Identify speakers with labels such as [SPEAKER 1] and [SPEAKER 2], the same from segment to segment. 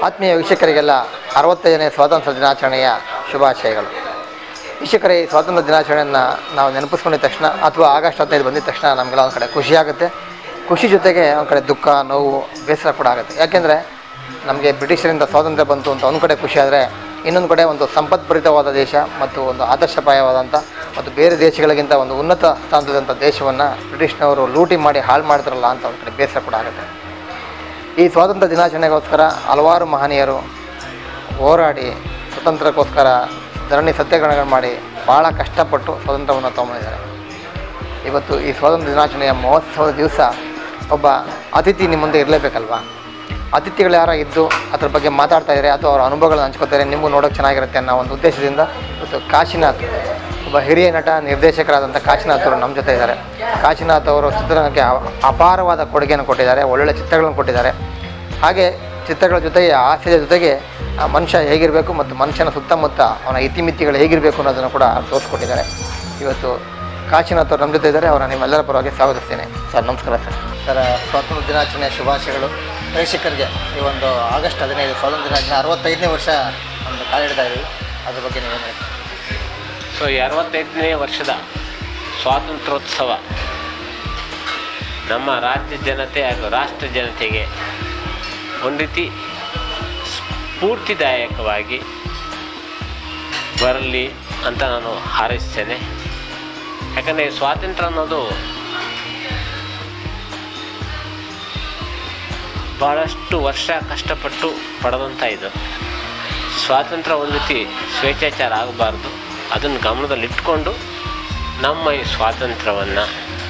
[SPEAKER 1] ಆತ್ಮೀಯ ವೀಕ್ಷಕರಿಗೆಲ್ಲ ಅರವತ್ತೈದನೇ ಸ್ವಾತಂತ್ರ್ಯ ದಿನಾಚರಣೆಯ ಶುಭಾಶಯಗಳು ವೀಕ್ಷಕರೇ ಈ ಸ್ವಾತಂತ್ರ್ಯ ದಿನಾಚರಣೆಯನ್ನು ನಾವು ನೆನಪಿಸ್ಕೊಂಡಿದ ತಕ್ಷಣ ಅಥವಾ ಆಗಸ್ಟ್ ಹದಿನೈದು ಬಂದಿದ ತಕ್ಷಣ ನಮಗೆಲ್ಲ ಒಂದು ಕಡೆ ಖುಷಿಯಾಗುತ್ತೆ ಖುಷಿ ಜೊತೆಗೆ ಒಂದು ಕಡೆ ದುಃಖ ನೋವು ಬೇಸರ ಕೂಡ ಆಗುತ್ತೆ ಯಾಕೆಂದರೆ ನಮಗೆ ಬ್ರಿಟಿಷರಿಂದ ಸ್ವಾತಂತ್ರ್ಯ ಬಂತು ಅಂತ ಒಂದು ಕಡೆ ಖುಷಿ ಆದರೆ ಇನ್ನೊಂದು ಕಡೆ ಒಂದು ಸಂಪತ್ಭರಿತವಾದ ದೇಶ ಮತ್ತು ಒಂದು ಆದರ್ಶಪ್ರಾಯವಾದಂಥ ಮತ್ತು ಬೇರೆ ದೇಶಗಳಿಗಿಂತ ಒಂದು ಉನ್ನತ ಸ್ಥಾನದಂಥ ದೇಶವನ್ನು ಬ್ರಿಟಿಷ್ನವರು ಲೂಟಿ ಮಾಡಿ ಹಾಳು ಮಾಡ್ತಾರಲ್ಲ ಅಂತ ಒಂದು ಕಡೆ ಬೇಸರ ಕೂಡ ಆಗುತ್ತೆ ಈ ಸ್ವಾತಂತ್ರ್ಯ ದಿನಾಚರಣೆಗೋಸ್ಕರ ಹಲವಾರು ಮಹನೀಯರು ಹೋರಾಡಿ ಸ್ವತಂತ್ರಕ್ಕೋಸ್ಕರ ಧರಣಿ ಸತ್ಯಾಗ್ರಹಗಳು ಮಾಡಿ ಭಾಳ ಕಷ್ಟಪಟ್ಟು ಸ್ವಾತಂತ್ರ್ಯವನ್ನು ತೊಗೊಂಡಿದ್ದಾರೆ ಇವತ್ತು ಈ ಸ್ವಾತಂತ್ರ್ಯ ದಿನಾಚರಣೆಯ ಮಹೋತ್ಸವದ ದಿವಸ ಒಬ್ಬ ಅತಿಥಿ ನಿಮ್ಮ ಮುಂದೆ ಇರಲೇಬೇಕಲ್ವಾ ಅತಿಥಿಗಳು ಯಾರ ಇದ್ದು ಅದ್ರ ಬಗ್ಗೆ ಮಾತಾಡ್ತಾ ಇದ್ದಾರೆ ಅಥವಾ ಅವರ ಅನುಭವಗಳನ್ನ ಹಂಚ್ಕೋತಾರೆ ನಿಮಗೂ ನೋಡೋಕೆ ಚೆನ್ನಾಗಿರುತ್ತೆ ಅನ್ನೋ ಒಂದು ಉದ್ದೇಶದಿಂದ ಇವತ್ತು ಕಾಶಿನಾಥ್ ಒಬ್ಬ ಹಿರಿಯ ನಟ ನಿರ್ದೇಶಕರಾದಂಥ ಕಾಶಿನಾಥ್ ಅವರು ನಮ್ಮ ಜೊತೆ ಇದ್ದಾರೆ ಕಾಶಿನಾಥ್ ಅವರು ಚಿತ್ರರಂಗಕ್ಕೆ ಅ- ಅಪಾರವಾದ ಕೊಡುಗೆಯನ್ನು ಕೊಟ್ಟಿದ್ದಾರೆ ಒಳ್ಳೊಳ್ಳೆ ಚಿತ್ರಗಳನ್ನು ಕೊಟ್ಟಿದ್ದಾರೆ ಹಾಗೆ ಚಿತ್ರಗಳ ಜೊತೆಗೆ ಹಾಸ್ಯದ ಜೊತೆಗೆ ಆ ಮನುಷ್ಯ ಹೇಗಿರಬೇಕು ಮತ್ತು ಮನುಷ್ಯನ ಸುತ್ತಮುತ್ತ ಅವನ ಇತಿಮಿತಿಗಳು ಹೇಗಿರಬೇಕು ಅನ್ನೋದನ್ನು ಕೂಡ ತೋರಿಸ್ಕೊಟ್ಟಿದ್ದಾರೆ ಇವತ್ತು ಕಾಶಿನಾಥ್ ಅವರು ನಮ್ಮ ಜೊತೆ ಇದ್ದಾರೆ ಅವರ ನಿಮ್ಮೆಲ್ಲರ ಪರವಾಗಿ ಸ್ವಾಗತಿಸ್ತೇನೆ ಸರ್ ನಮಸ್ಕಾರ ಸರ್ ಸರ್ ಸ್ವಾತಂತ್ರ್ಯ ದಿನಾಚರಣೆಯ ಶುಭಾಶಯಗಳು ಪ್ರೇಕ್ಷಕರಿಗೆ ಈ ಒಂದು ಆಗಸ್ಟ್ ಹದಿನೈದು ಸ್ವಾತಂತ್ರ್ಯ ದಿನಾಚರಣೆ ಅರವತ್ತೈದನೇ ವರ್ಷ ಒಂದು ಕಾಲಿಡ್ತಾ ಇದ್ದೀವಿ ಅದ್ರ ಬಗ್ಗೆ ನೀವು ಏನು ಹೇಳ್ತೀರಿ
[SPEAKER 2] ಸೊ ಈ ಅರವತ್ತೈದನೇ ವರ್ಷದ ಸ್ವಾತಂತ್ರ್ಯೋತ್ಸವ ನಮ್ಮ ರಾಜ್ಯ ಜನತೆ ಹಾಗೂ ರಾಷ್ಟ್ರ ಜನತೆಗೆ ಒಂದು ರೀತಿ ಸ್ಫೂರ್ತಿದಾಯಕವಾಗಿ ಬರಲಿ ಅಂತ ನಾನು ಹಾರೈಸ್ತೇನೆ ಯಾಕಂದರೆ ಸ್ವಾತಂತ್ರ್ಯ ಅನ್ನೋದು ಭಾಳಷ್ಟು ವರ್ಷ ಕಷ್ಟಪಟ್ಟು ಪಡೆದಂಥ ಇದು ಸ್ವಾತಂತ್ರ್ಯ ಒಂದು ರೀತಿ ಸ್ವೇಚ್ಛಾಚಾರ ಆಗಬಾರ್ದು ಅದನ್ನು ಗಮನದಲ್ಲಿಟ್ಕೊಂಡು ನಮ್ಮ ಈ ಸ್ವಾತಂತ್ರ್ಯವನ್ನು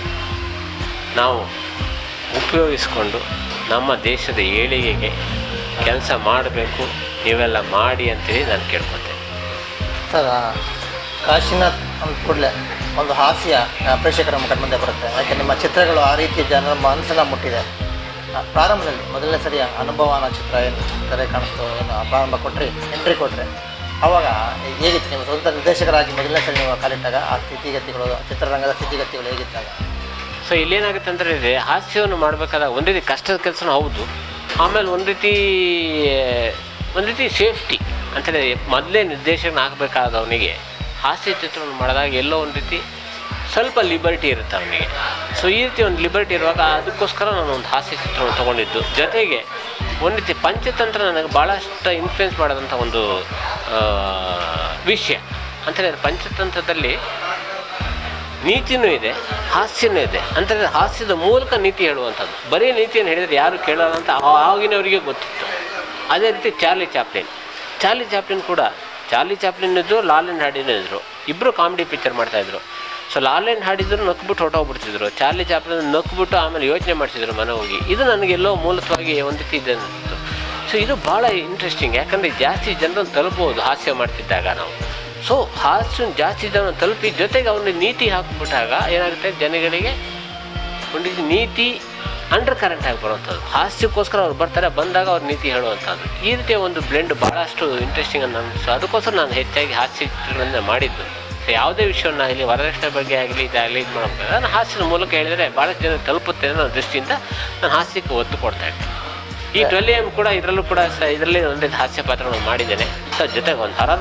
[SPEAKER 2] ನಾವು ಉಪಯೋಗಿಸ್ಕೊಂಡು ನಮ್ಮ ದೇಶದ ಏಳಿಗೆಗೆ ಕೆಲಸ ಮಾಡಬೇಕು ನೀವೆಲ್ಲ ಮಾಡಿ ಅಂತೇಳಿ ನಾನು ಕೇಳ್ಕೊತೇನೆ
[SPEAKER 1] ಸರ್ ಆ, ಕಾಶಿನಾಥ್ ಅಂದ ಕೂಡಲೇ ಒಂದು ಹಾಸ್ಯ ಆ, ಪ್ರೇಕ್ಷಕರ ಮುಖದ ಮುಂದೆ ಬರುತ್ತೆ ಯಾಕೆ ನಿಮ್ಮ ಚಿತ್ರಗಳು ಆ ರೀತಿ ಜನರ ಮನಸ್ಸನ್ನು ಮುಟ್ಟಿದೆ ಆ, ಪ್ರಾರಂಭದಲ್ಲಿ ಮೊದಲನೇ ಸರಿ ಅನುಭವ ಅನ್ನೋ ಚಿತ್ರ ಏನು ತೆರೆ ಕಾಣಿಸ್ತು ಏನು ಆ ಪ್ರಾರಂಭ ಕೊಟ್ರಿ ಎಂಟ್ರಿ ಕೊಟ್ರಿ ಅವಾಗ ಹೇಗಿತ್ತು ನೀವು ಸ್ವಂತ ನಿರ್ದೇಶಕರಾಗಿ ಮೊದಲನೇ ಸರಿ ನೀವು ಕಾಲಿಟ್ಟಾಗ ಆ ಸ್ಥಿತಿಗತಿಗಳು ಚಿತ್ರರಂಗದ ಸ್ಥಿತಿಗತಿಗಳು ಹೇಗಿತ್ತಾಗ
[SPEAKER 2] ಸೊ ಇಲ್ಲೇನಾಗುತ್ತೆ ಅಂದರೆ ಇದೆ ಹಾಸ್ಯವನ್ನು ಮಾಡಬೇಕಾದಾಗ ಒಂದು ರೀತಿ ಕಷ್ಟದ ಕೆಲಸನೂ ಹೌದು ಆಮೇಲೆ ಒಂದು ರೀತಿ ಒಂದು ರೀತಿ ಸೇಫ್ಟಿ ಅಂತೇಳಿ ಮೊದಲೇ ನಿರ್ದೇಶಕನ ಆಗಬೇಕಾದವನಿಗೆ ಹಾಸ್ಯ ಚಿತ್ರವನ್ನು ಮಾಡಿದಾಗ ಎಲ್ಲೋ ಒಂದು ರೀತಿ ಸ್ವಲ್ಪ ಲಿಬರ್ಟಿ ಇರುತ್ತೆ ಅವನಿಗೆ ಸೊ ಈ ರೀತಿ ಒಂದು ಲಿಬರ್ಟಿ ಇರುವಾಗ ಅದಕ್ಕೋಸ್ಕರ ನಾನು ಒಂದು ಹಾಸ್ಯ ಚಿತ್ರವನ್ನು ತೊಗೊಂಡಿದ್ದು ಜೊತೆಗೆ ಒಂದು ರೀತಿ ಪಂಚತಂತ್ರ ನನಗೆ ಭಾಳಷ್ಟು ಇನ್ಫ್ಲುಯೆನ್ಸ್ ಮಾಡೋದಂಥ ಒಂದು ಆ, ವಿಷಯ ಅಂತೇಳಿದ್ರೆ ಪಂಚತಂತ್ರದಲ್ಲಿ ನೀತಿನೂ ಇದೆ ಹಾಸ್ಯನೂ ಇದೆ ಅಂತಂದರೆ ಹಾಸ್ಯದ ಮೂಲಕ ನೀತಿ ಹೇಳುವಂಥದ್ದು ಬರೀ ನೀತಿಯನ್ನು ಹೇಳಿದರೆ ಯಾರು ಕೇಳಲ್ಲ ಅಂತ ಆ- ಆಗಿನವರಿಗೆ ಗೊತ್ತಿತ್ತು ಅದೇ ರೀತಿ ಚಾರ್ಲಿ ಚಾಪ್ಲಿನ್ ಚಾರ್ಲಿ ಚಾಪ್ಲಿನ್ ಕೂಡ ಚಾರ್ಲಿ ಚಾಪ್ಲಿನ್ ಇದ್ದರು ಲಾಲೆನ್ ಹಾಡಿನೂ ಇದ್ದರು ಇಬ್ಬರು ಕಾಮಿಡಿ ಪಿಕ್ಚರ್ ಮಾಡ್ತಾಯಿದ್ರು ಸೊ ಲಾಲೆನ್ ಹಾಡಿದ್ರು ನಕ್ಬಿಟ್ಟು ಹೊಟ್ಟೋಗ್ಬಿಡ್ತಿದ್ರು ಚಾರ್ಲಿ ಚಾಪ್ಲಿನ್ ನಕ್ಬಿಟ್ಟು ಆಮೇಲೆ ಯೋಚನೆ ಮಾಡ್ತಿದ್ರು ಮನೆ ಹೋಗಿ ಇದು ನನಗೆಲ್ಲೋ ಮೂಲತವಾಗಿ ಒಂದು ರೀತಿ ಇದೆ ಅನ್ನಿಸ್ತು ಸೊ ಇದು ಭಾಳ ಇಂಟ್ರೆಸ್ಟಿಂಗ್ ಯಾಕಂದರೆ ಜಾಸ್ತಿ ಜನರನ್ನು ತಲುಪಬಹುದು ಹಾಸ್ಯ ಮಾಡ್ತಿದ್ದಾಗ ನಾವು ಸೊ ಹಾಸ್ಯ ಜಾಸ್ತಿ ಜನ ತಲುಪಿ ಜೊತೆಗೆ ಅವ್ರಿಗೆ ನೀತಿ ಹಾಕ್ಬಿಟ್ಟಾಗ ಏನಾಗುತ್ತೆ ಜನಗಳಿಗೆ ಒಂದು ರೀತಿ ನೀತಿ ಅಂಡರ್ ಕರೆಂಟ್ ಆಗಿ ಬರುವಂಥದ್ದು ಹಾಸ್ಯಕ್ಕೋಸ್ಕರ ಅವ್ರು ಬರ್ತಾರೆ ಬಂದಾಗ ಅವ್ರು ನೀತಿ ಹೇಳುವಂಥದ್ದು ಈ ರೀತಿಯ ಒಂದು ಬ್ಲೆಂಡ್ ಭಾಳಷ್ಟು ಇಂಟ್ರೆಸ್ಟಿಂಗ್ ಅಂತ ಅನಿಸ್ತು ಅದಕ್ಕೋಸ್ಕರ ನಾನು ಹೆಚ್ಚಾಗಿ ಹಾಸ್ಯ ಚಿತ್ರಗಳನ್ನ ಮಾಡಿದ್ದು ಸೊ ಯಾವುದೇ ವಿಷಯವನ್ನು ಆಗಲಿ ವರದಕ್ಷಿಣೆ ಬಗ್ಗೆ ಆಗಲಿ ಇದಾಗಲಿ ಇದು ಮಾಡಬೇಕು ನಾನು ಹಾಸ್ಯದ ಮೂಲಕ ಹೇಳಿದರೆ ಭಾಳಷ್ಟು ಜನ ತಲುಪುತ್ತೆ ಅನ್ನೋ ದೃಷ್ಟಿಯಿಂದ ನಾನು ಹಾಸ್ಯಕ್ಕೆ ಒತ್ತು ಕೊಡ್ತಾ ಇದ್ದೆ ಈ ಟ್ವೆಲ್ ಎಮ್ ಕೂಡ ಇದರಲ್ಲೂ ಕೂಡ ಸ ಇದರಲ್ಲಿ ಒಂದು ಹಾಸ್ಯ ಪಾತ್ರವನ್ನು ಮಾಡಿದ್ದೇನೆ ಸೊ ಜೊತೆಗೆ ಒಂದು ಹರ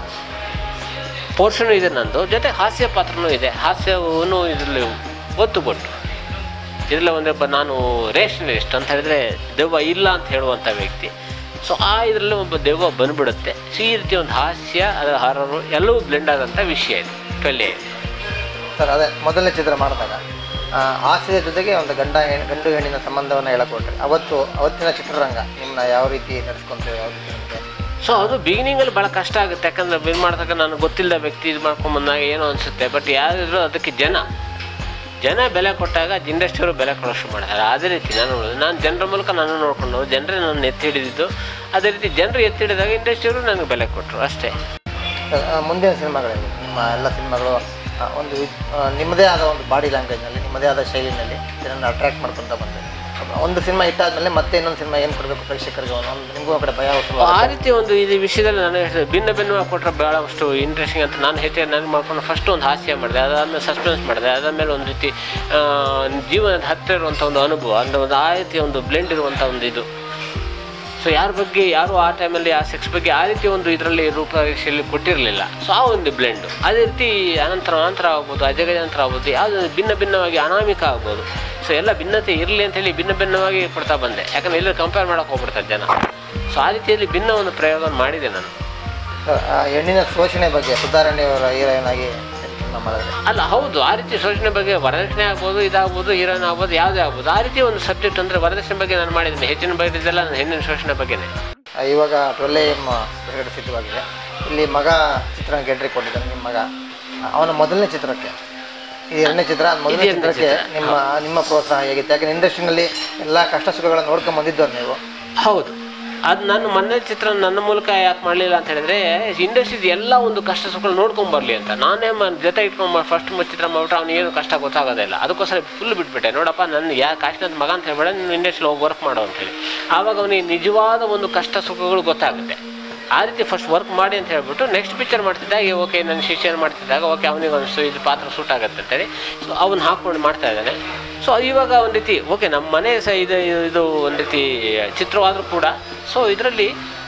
[SPEAKER 2] ಪೋರ್ಷನು ಇದೆ ನಂದು ಜೊತೆ ಹಾಸ್ಯ ಪಾತ್ರನೂ ಇದೆ ಹಾಸ್ಯವನ್ನು ಇದರಲ್ಲಿ ಒತ್ತು ಕೊಟ್ಟು ಇದರಲ್ಲಿ ಒಂದೊಬ್ಬ ನಾನು ರೇಷನಲಿಸ್ಟ್ ಅಂತ ಹೇಳಿದ್ರೆ ದೆವ್ವ ಇಲ್ಲ ಅಂತ ಹೇಳುವಂಥ ವ್ಯಕ್ತಿ ಸೊ ಆ ಇದರಲ್ಲಿ ಒಬ್ಬ ದೆವ್ವ ಬಂದ್ಬಿಡುತ್ತೆ ಸೊ ಈ ರೀತಿ ಒಂದು ಹಾಸ್ಯ ಅದರ ಹಾರರು ಎಲ್ಲವೂ ಬ್ಲೆಂಡ್ ಆದಂಥ ವಿಷಯ ಇದು ಟ್ವೆಲ್ ಎ
[SPEAKER 1] ಸರ್ ಅದೇ ಮೊದಲನೇ ಚಿತ್ರ ಮಾಡಿದಾಗ ಆ, ಹಾಸ್ಯದ ಜೊತೆಗೆ ಒಂದು ಗಂಡ ಹೆಣ್ ಗಂಡು ಹೆಣ್ಣಿನ ಸಂಬಂಧವನ್ನು ಹೇಳಕೊಟ್ರಿ ಅವತ್ತು ಅವತ್ತಿನ ಚಿತ್ರರಂಗ ನಿಮ್ಮನ್ನ ಯಾವ ರೀತಿ ನಡೆಸ್ಕೊಂತೀವಿ ಯಾವ ರೀತಿ ನಿಮಗೆ
[SPEAKER 2] ಸೊ ಅದು ಬಿಗಿನಿಂಗಲ್ಲಿ ಭಾಳ ಕಷ್ಟ ಆಗುತ್ತೆ ಯಾಕಂದ್ರೆ ಇದು ಮಾಡಿದಾಗ ನನಗೆ ಗೊತ್ತಿಲ್ಲದ ವ್ಯಕ್ತಿ ಇದು ಮಾಡ್ಕೊಂಡು ಬಂದಾಗ ಏನೋ ಅನಿಸುತ್ತೆ ಬಟ್ ಯಾರಿದ್ರು ಅದಕ್ಕೆ ಜನ ಜನ ಬೆಲೆ ಕೊಟ್ಟಾಗ ಇಂಡಸ್ಟ್ರಿಯವರು ಬೆಲೆ ಕೊಡೋಷ್ಟು ಶುರು ಮಾಡ್ತಾರೆ ಅದೇ ರೀತಿ ನಾನು ನೋಡೋದು ನಾನು ಜನರ ಮೂಲಕ ನಾನು ನೋಡ್ಕೊಂಡು ಜನರೇ ನನ್ನ ಎತ್ತಿ ಹಿಡಿದಿದ್ದು ಅದೇ ರೀತಿ ಜನರು ಎತ್ತಿ ಹಿಡಿದಾಗ ಇಂಡಸ್ಟ್ರಿಯವರು ನನಗೆ ಬೆಲೆ ಕೊಟ್ಟರು ಅಷ್ಟೇ
[SPEAKER 1] ಸರ್, ಆ, ಮುಂದಿನ ಸಿನಿಮಾಗಳಲ್ಲಿ ನಿಮ್ಮ ಎಲ್ಲ ಸಿನಿಮಾಗಳು ಆ, ಒಂದು ವಿ- ಆ, ನಿಮ್ಮದೇ ಆದ ಒಂದು ಬಾಡಿ ಲ್ಯಾಂಗ್ವೇಜ್ನಲ್ಲಿ ನಿಮ್ಮದೇ ಆದ ಶೈಲಿನಲ್ಲಿ ಜನರನ್ನು ಅಟ್ರಾಕ್ಟ್ ಮಾಡ್ಕೊತ ಬಂದೆ ಒಂದು ಸಿನಿಮಾ ಇಟ್ಟಾದ್ಮೇಲೆ ಮತ್ತೆ ಇನ್ನೊಂದು ಸಿನಿಮಾ ಏನು ಕೊಡಬೇಕು ಪ್ರೇಕ್ಷಕರಿಗೆ ಒಂದು ನಿಮಗೂ ಆ ಕಡೆ ಭಯ ಶುರು
[SPEAKER 2] ಆ ರೀತಿ ಒಂದು ಇದು ವಿಷಯದಲ್ಲಿ ನಾನು ಹೇಳ್ದೆ, ಭಿನ್ನ ಭಿನ್ನವಾಗಿ ಕೊಟ್ಟರೆ ಭಾಳಷ್ಟು ಇಂಟ್ರೆಸ್ಟಿಂಗ್ ಅಂತ ನಾನು ಹೆಚ್ಚು ನನಗೆ ಮಾಡ್ಕೊಂಡು ಫಸ್ಟ್ ಒಂದು ಹಾಸ್ಯ ಮಾಡಿದೆ ಅದಾದಮೇಲೆ ಸಸ್ಪೆನ್ಸ್ ಮಾಡಿದೆ ಅದಾದಮೇಲೆ ಒಂದು ರೀತಿ ಆ, ಜೀವನದ ಹತ್ತಿರ ಇರುವಂಥ ಒಂದು ಅನುಭವ ಅಂದರೆ ಒಂದು ಆ ರೀತಿ ಒಂದು ಬ್ಲೆಂಡ್ ಇರುವಂಥ ಒಂದು ಇದು ಸೊ ಯಾರ ಬಗ್ಗೆ ಯಾರು ಆ ಟೈಮಲ್ಲಿ ಆ ಸೆಕ್ಸ್ ಬಗ್ಗೆ ಆ ರೀತಿ ಒಂದು ಇದರಲ್ಲಿ ರೂಪರೇಷೆಯಲ್ಲಿ ಕೊಟ್ಟಿರಲಿಲ್ಲ ಸೊ ಆ ಒಂದು ಬ್ಲೆಂಡು ಅದೇ ರೀತಿ ಅನಂತರ ಅನಂತರ ಆಗ್ಬೋದು ಅಜಗಜಾಂತರ ಆಗ್ಬೋದು ಯಾವುದೋ ಭಿನ್ನ ಭಿನ್ನವಾಗಿ ಅನಾಮಿಕ ಆಗ್ಬೋದು ಸೊ ಎಲ್ಲ ಭಿನ್ನತೆ ಇರಲಿ ಅಂತೇಳಿ ಭಿನ್ನ ಭಿನ್ನವಾಗಿ ಕೊಡ್ತಾ ಬಂದೆ ಯಾಕಂದ್ರೆ ಎಲ್ಲರೂ ಕಂಪೇರ್ ಮಾಡೋಕೆ ಹೋಗ್ಬಿಡ್ತಾರೆ ಜನ ಸೊ ಆ ರೀತಿಯಲ್ಲಿ ಭಿನ್ನ ಒಂದು ಪ್ರಯೋಗವನ್ನು ಮಾಡಿದೆ ನಾನು
[SPEAKER 1] ಸರ್ ಆ ಹೆಣ್ಣಿನ ಶೋಷಣೆ ಬಗ್ಗೆ ಸುಧಾರಣೆಯವರ ಹೀರೋಯಿನ್ ಆಗಿ ಸಿನಿಮಾ ಮಾಡಿದ್ರೆ
[SPEAKER 2] ಅಲ್ಲ ಹೌದು ಆ ರೀತಿ ಶೋಷಣೆ ಬಗ್ಗೆ ವರದಕ್ಷಿಣೆ ಆಗ್ಬೋದು ಇದಾಗ್ಬೋದು ಹೀರೋಯಿನ್ ಆಗ್ಬೋದು ಯಾವುದೇ ಆಗ್ಬೋದು ಆ ರೀತಿ ಒಂದು ಸಬ್ಜೆಕ್ಟ್ ಅಂದರೆ ವರದಕ್ಷಿಣೆ ಬಗ್ಗೆ ನಾನು ಮಾಡಿದ್ದೀನಿ ಹೆಚ್ಚಿನ ಬಗ್ಗೆ ಇದೆಲ್ಲ ನನ್ನ ಹೆಣ್ಣಿನ ಶೋಷಣೆ ಬಗ್ಗೆನೇ
[SPEAKER 1] ಆ, ಇವಾಗ ಟ್ವೆಲ್ ಎಮ್ ಬಿಡುಗಡೆ ಸಿದ್ಧವಾಗಿದೆ ಇಲ್ಲಿ ಮಗ ಚಿತ್ರ ಗೆಡ್ರಿ ಕೊಟ್ಟಿದ್ದಾನೆ ನಿಮ್ಮ ಮಗ ಅವನ ಮೊದಲನೇ ಚಿತ್ರಕ್ಕೆ ಈ ಎರಡನೇ ಚಿತ್ರ ಮೊದಲನೇ
[SPEAKER 2] ಇದು ಎರಡನೇ
[SPEAKER 1] ಚಿತ್ರಕ್ಕೆ ನಿಮ್ಮ ನಿಮ್ಮ ಪ್ರೋತ್ಸಾಹ ಹೇಗಿತ್ತು ಯಾಕಂದ್ರೆ ಇಂಡಸ್ಟ್ರಿನಲ್ಲಿ ಎಲ್ಲ ಕಷ್ಟ ಸುಖಗಳನ್ನು ನೋಡ್ಕೊಂಡು ಬಂದಿದ್ದವ್ರು ನೀವು
[SPEAKER 2] ಹೌದು ಅದು ನನ್ನ ಮೊನ್ನೆ ಚಿತ್ರ ನನ್ನ ಮೂಲಕ ಯಾಕೆ ಮಾಡಲಿಲ್ಲ ಅಂತ ಹೇಳಿದ್ರೆ ಇಂಡಸ್ಟ್ರಿದು ಎಲ್ಲ ಒಂದು ಕಷ್ಟ ಸುಖಗಳು ನೋಡ್ಕೊಂಡ್ ಬರ್ಲಿ ಅಂತ ನಾನೇ ಮ ಜೊತೆ ಇಟ್ಕೊಂಡು ಫಸ್ಟ್ ಚಿತ್ರ ಮಾಡ್ಬಿಟ್ರೆ ಅವ್ನಿಗೆ ಏನು ಕಷ್ಟ ಗೊತ್ತಾಗೋದಿಲ್ಲ ಅದಕ್ಕೋಸ್ಕರ ಫುಲ್ ಬಿಟ್ಬಿಟ್ಟೆ ನೋಡಪ್ಪ ನನ್ನ ಯಾ ಕಾಶ್ಮೀರದ ಮಗ ಅಂತ ಹೇಳ್ಬೇಡ ನೀನು ಇಂಡಸ್ಟ್ರಿಲಿ ಹೋಗಿ ವರ್ಕ್ ಮಾಡು ಅಂತೇಳಿ ಆವಾಗ ಅವನಿಗೆ ನಿಜವಾದ ಒಂದು ಕಷ್ಟ ಸುಖಗಳು ಗೊತ್ತಾಗುತ್ತೆ ಆ ರೀತಿ ಫಸ್ಟ್ ವರ್ಕ್ ಮಾಡಿ ಅಂತ ಹೇಳ್ಬಿಟ್ಟು ನೆಕ್ಸ್ಟ್ ಪಿಕ್ಚರ್ ಮಾಡ್ತಿದ್ದಾಗ ಓಕೆ ನನ್ನ ಶಿಷ್ಯನ ಮಾಡ್ತಿದ್ದಾಗ ಓಕೆ ಅವನಿಗೆ ಅನಿಸ್ತು ಇದು ಪಾತ್ರ ಸೂಟ್ ಆಗುತ್ತೆ ಅಂತೇಳಿ ಸೊ ಅವನ್ನ ಹಾಕ್ಕೊಂಡು ಮಾಡ್ತಾ ಇದ್ದಾನೆ ಸೊ ಇವಾಗ ಒಂದು ರೀತಿ ಓಕೆ ನಮ್ಮ ಮನೆ ಸಹ ಇದು ಇದು ಒಂದು ರೀತಿ ಚಿತ್ರವಾದರೂ ಕೂಡ ಸೊ ಇದರಲ್ಲಿ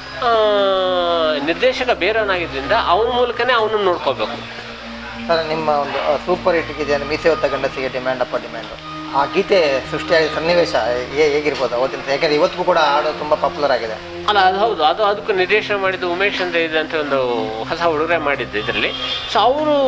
[SPEAKER 2] ನಿರ್ದೇಶಕ ಬೇರೆಯವನಾಗಿದ್ದರಿಂದ ಅವನ ಮೂಲಕನೇ ಅವನನ್ನು ನೋಡ್ಕೋಬೇಕು
[SPEAKER 1] ಸರ್ ನಿಮ್ಮ ಒಂದು ಸೂಪರ್ ಹಿಟ್ ಗೀತೆ ಮೀಸೆ ಹೊತ್ತ ಗಂಡಸಿಗೆ ಡಿಮ್ಯಾಂಡ್ ಅಪ್ಪ ಡಿಮ್ಯಾಂಡು ಆ ಗೀತೆ ಸೃಷ್ಟಿಯಾದ ಸನ್ನಿವೇಶ ಹೇ- ಹೇಗಿರ್ಬೋದು ಅವತ್ತಿನ ಯಾಕಂದ್ರೆ ಇವತ್ತಿಗೂ ಕೂಡ ಹಾಡು ತುಂಬ ಪಾಪ್ಯುಲರ್ ಆಗಿದೆ
[SPEAKER 2] ಅಲ್ಲ ಅದು ಹೌದು ಅದು ಅದಕ್ಕೂ ನಿರ್ದೇಶನ ಮಾಡಿದ್ದು ಉಮೇಶ್ ಅಂತ ಇದೆ ಅಂತ ಒಂದು ಹೊಸ ಹುಡುಗರೆ ಮಾಡಿದ್ದು ಇದರಲ್ಲಿ ಸೊ ಅವರು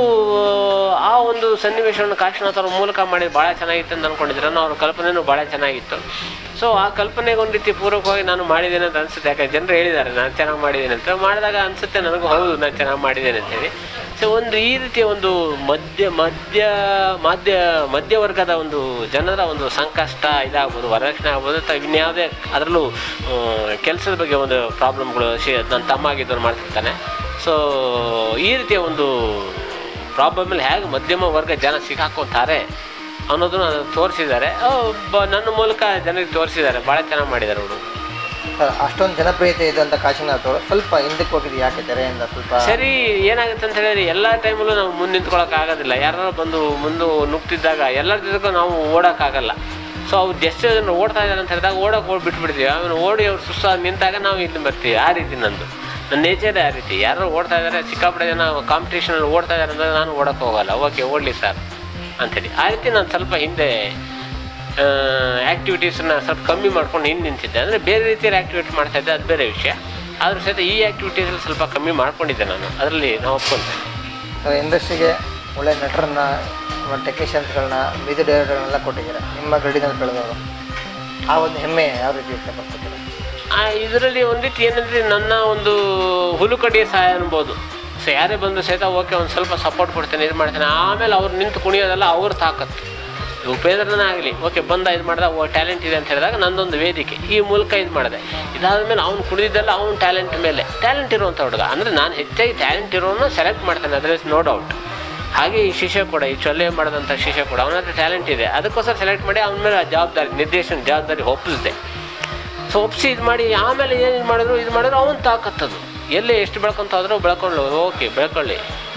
[SPEAKER 2] ಆ ಒಂದು ಸನ್ನಿವೇಶವನ್ನು ಕಾಶಿನಾಥ್ ಅವ್ರ ಮೂಲಕ ಮಾಡಿದ್ದು ಭಾಳ ಚೆನ್ನಾಗಿತ್ತು ಅಂತ ಅಂದ್ಕೊಂಡಿದ್ರು ಅವ್ರ ಕಲ್ಪನೆಯೂ ಭಾಳ ಚೆನ್ನಾಗಿತ್ತು ಸೊ ಆ ಕಲ್ಪನೆಗೆ ಒಂದು ರೀತಿ ಪೂರಕವಾಗಿ ನಾನು ಮಾಡಿದ್ದೇನೆ ಅಂತ ಅನಿಸುತ್ತೆ ಯಾಕಂದ್ರೆ ಜನರು ಹೇಳಿದ್ದಾರೆ ನಾನು ಚೆನ್ನಾಗಿ ಮಾಡಿದ್ದೇನೆ ಅಂತ ಮಾಡಿದಾಗ ಅನಿಸುತ್ತೆ ನನಗೂ ಹೌದು ನಾನು ಚೆನ್ನಾಗಿ ಮಾಡಿದ್ದೇನೆ ಅಂತೇಳಿ ಸೊ ಒಂದು ಈ ರೀತಿಯ ಒಂದು ಮಧ್ಯ ಮಧ್ಯ ಮಧ್ಯ ಮಧ್ಯವರ್ಗದ ಒಂದು ಜನರ ಒಂದು ಸಂಕಷ್ಟ ಇದಾಗ್ಬೋದು ವರದಕ್ಷಿಣೆ ಆಗ್ಬೋದು ಅಥವಾ ಇನ್ಯಾವುದೇ ಅದರಲ್ಲೂ ಕೆಲಸದ ಬಗ್ಗೆ ಒಂದು ಪ್ರಾಬ್ಲಮ್ಗಳು ಶಿ ನನ್ನ ತಮ್ಮ ಆಗಿದ್ದವ್ರು ಮಾಡ್ತಿರ್ತಾನೆ ಸೊ ಈ ರೀತಿಯ ಒಂದು ಪ್ರಾಬ್ಲಮಲ್ಲಿ ಹೇಗೆ ಮಧ್ಯಮ ವರ್ಗ ಜನ ಸಿಕ್ಕಾಕೋತಾರೆ ಅನ್ನೋದನ್ನು ಅದು ತೋರಿಸಿದ್ದಾರೆ ಬ ನನ್ನ ಮೂಲಕ ಜನರಿಗೆ ತೋರಿಸಿದ್ದಾರೆ ಭಾಳ ಚೆನ್ನಾಗಿ ಮಾಡಿದ್ದಾರೆ ಅವರು
[SPEAKER 1] ಸರ್ ಅಷ್ಟೊಂದು ಜನಪ್ರಿಯತೆ ಇದೆ ಅಂತ ಕಾಶಿನಾಥ್ ಅವರು ಸ್ವಲ್ಪ ಹಿಂದಕ್ಕೆ ಹೋಗಿದ್ದು ಯಾಕೆ ತೆರೆಯಿಂದ ಸ್ವಲ್ಪ
[SPEAKER 2] ಸರಿ ಏನಾಗುತ್ತೆ ಅಂತ ಹೇಳಿದ್ರೆ ಎಲ್ಲ ಟೈಮಲ್ಲೂ ನಾವು ಮುಂದೆ ನಿಂತ್ಕೊಳಕ್ ಆಗೋದಿಲ್ಲ ಯಾರು ಬಂದು ಮುಂದೆ ನುಗ್ತಿದ್ದಾಗ ಎಲ್ಲರ ಜೊತೆಗೂ ನಾವು ಓಡೋಕ್ಕಾಗಲ್ಲ ಸೊ ಅವ್ರು ಎಷ್ಟು ಜನ ಓಡ್ತಾ ಇದ್ದಾರೆ ಅಂತ ಹೇಳಿದಾಗ ಓಡೋಕೆ ಓಡಿ ಬಿಟ್ಬಿಡ್ತೀವಿ ಆಮೇಲೆ ಓಡಿ ಅವ್ರು ಸುಸ್ತಾಗಿ ನಿಂತಾಗ ನಾವು ಇಲ್ಲಿ ಬರ್ತೀವಿ ಆ ರೀತಿ ನಂದು ನನ್ನ ನೇಚರೇ ಆ ರೀತಿ ಯಾರು ಓಡ್ತಾ ಇದ್ದಾರೆ ಸಿಕ್ಕಾಪಟ್ಟೆ ಜನ ಕಾಂಪಿಟೇಷನಲ್ಲಿ ಓಡ್ತಾ ಇದ್ದಾರೆ ಅಂದರೆ ನಾನು ಓಡೋಕೆ ಹೋಗಲ್ಲ ಓಕೆ ಓಡಲಿ ಸರ್ ಅಂಥೇಳಿ ಆ ರೀತಿ ನಾನು ಸ್ವಲ್ಪ ಹಿಂದೆ ಆ್ಯಕ್ಟಿವಿಟೀಸನ್ನ ಸ್ವಲ್ಪ ಕಮ್ಮಿ ಮಾಡ್ಕೊಂಡು ಹಿಂದೆ ನಿಂತಿದ್ದೆ ಅಂದರೆ ಬೇರೆ ರೀತಿಯಲ್ಲಿ ಆ್ಯಕ್ಟಿವಿಟಿ ಮಾಡ್ತಾ ಇದ್ದೆ ಅದು ಬೇರೆ ವಿಷಯ ಆದರೂ ಸಹಿತ ಈ ಆ್ಯಕ್ಟಿವಿಟೀಸಲ್ಲಿ ಸ್ವಲ್ಪ ಕಮ್ಮಿ ಮಾಡ್ಕೊಂಡಿದ್ದೆ ನಾನು ಅದರಲ್ಲಿ ನಾವು ಒಪ್ಕೊಂತೇನೆ
[SPEAKER 1] ಸರ್ ಇಂಡಸ್ಟ್ರಿಗೆ ಒಳ್ಳೆ ನಟರನ್ನ ಟೆಕ್ನಿಷಿಯನ್ಸ್ಗಳನ್ನ ಮ್ಯೂಸಿಕ್ ಡೈರೆಕ್ಟರ್ಗಳನ್ನೆಲ್ಲ ಕೊಟ್ಟಿದ್ದಾರೆ ನಿಮ್ಮ ಗಡಿನಲ್ಲಿ ಬೆಳೆದವರು ಆ ಒಂದು ಹೆಮ್ಮೆ ಯಾವ ರೀತಿ ವ್ಯಕ್ತಪಡ್ತಿದ್ದಾರೆ
[SPEAKER 2] ಇದರಲ್ಲಿ ಒಂದು ರೀತಿ ಏನಂದರೆ ನನ್ನ ಒಂದು ಹುಲುಕಡಿಯ ಸಹಾಯ ಅನ್ಬೋದು ಸೊ ಯಾರೇ ಬಂದು ಸಹಿತ ಓಕೆ ಒಂದು ಸ್ವಲ್ಪ ಸಪೋರ್ಟ್ ಕೊಡ್ತೇನೆ ಇದು ಮಾಡ್ತೇನೆ ಆಮೇಲೆ ಅವ್ರು ನಿಂತು ಕುಣಿಯೋದೆಲ್ಲ ಅವ್ರ ತಾಕತ್ತು ಉಪೇಂದ್ರನೇ ಆಗಲಿ ಓಕೆ ಬಂದ ಇದು ಮಾಡ್ದ ಓ ಟ್ಯಾಲೆಂಟ್ ಇದೆ ಅಂತ ಹೇಳಿದಾಗ ನಂದೊಂದು ವೇದಿಕೆ ಈ ಮೂಲಕ ಇದು ಮಾಡಿದೆ ಇದಾದ್ಮೇಲೆ ಅವ್ನು ಕುಣಿದಿದ್ದೆಲ್ಲ ಅವ್ನ ಟ್ಯಾಲೆಂಟ್ ಮೇಲೆ ಟ್ಯಾಲೆಂಟ್ ಇರುವಂಥ ಹುಡುಗ ಅಂದರೆ ನಾನು ಹೆಚ್ಚಾಗಿ ಟ್ಯಾಲೆಂಟ್ ಇರೋನ ಸೆಲೆಕ್ಟ್ ಮಾಡ್ತೇನೆ ಅದರ ನೋ ಡೌಟ್ ಹಾಗೆ ಈ ಶಿಷ್ಯ ಕೂಡ ಈ ಚೊಲ್ಲೆ ಮಾಡಿದಂಥ ಶಿಷ್ಯ ಕೂಡ ಅವನ ಹತ್ರ ಟ್ಯಾಲೆಂಟ್ ಇದೆ ಅದಕ್ಕೋಸ್ಕರ ಸೆಲೆಕ್ಟ್ ಮಾಡಿ ಅವನ ಮೇಲೆ ಆ ಜವಾಬ್ದಾರಿ ನಿರ್ದೇಶನ ಜವಾಬ್ದಾರಿ ಒಪ್ಪಿಸಿದೆ ಸೊ ಒಪ್ಪಿಸಿ ಇದು ಮಾಡಿ ಆಮೇಲೆ ಏನು ಇದು ಮಾಡಿದ್ರು ಇದು ಮಾಡಿದ್ರು ಅವನ ತಾಕತ್ತದು ಎಲ್ಲಿ ಎಷ್ಟು ಬೆಳ್ಕೊಂತ ಹೋದ್ರೂ ಬೆಳ್ಕೊಳ್ಳಿ ಓಕೆ ಬೆಳ್ಕೊಳ್ಳಿ